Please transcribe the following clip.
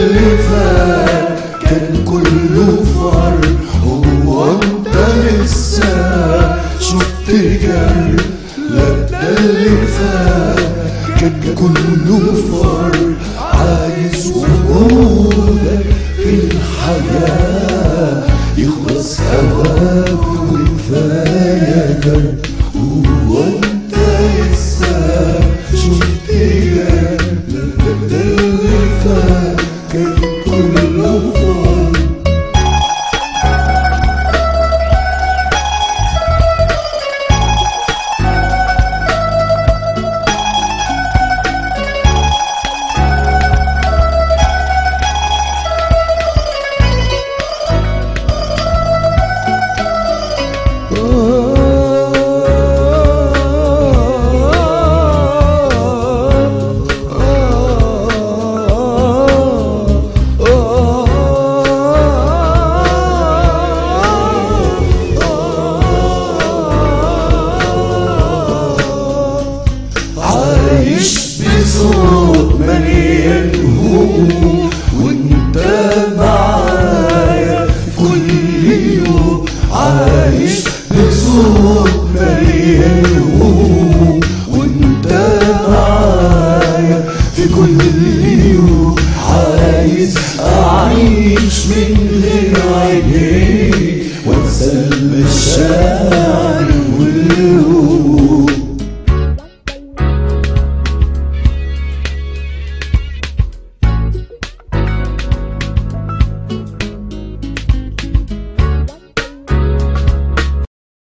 اللي فات كان كله فرق هو انت لسه شفت جرح لا ده اللي فات كان كله فرق عايز وجودك في الحياة يخلص هواك وكفاية جرح هو انت لسه شفت جرح لا ده اللي فات كان كله فرق عايش بصوت مليان هموم وانت معايا في كل يوم عايش بصوت مليان هموم وانت معايا في كل يوم عايز اعيش من غير عينيك وانسى المشاعر والهموم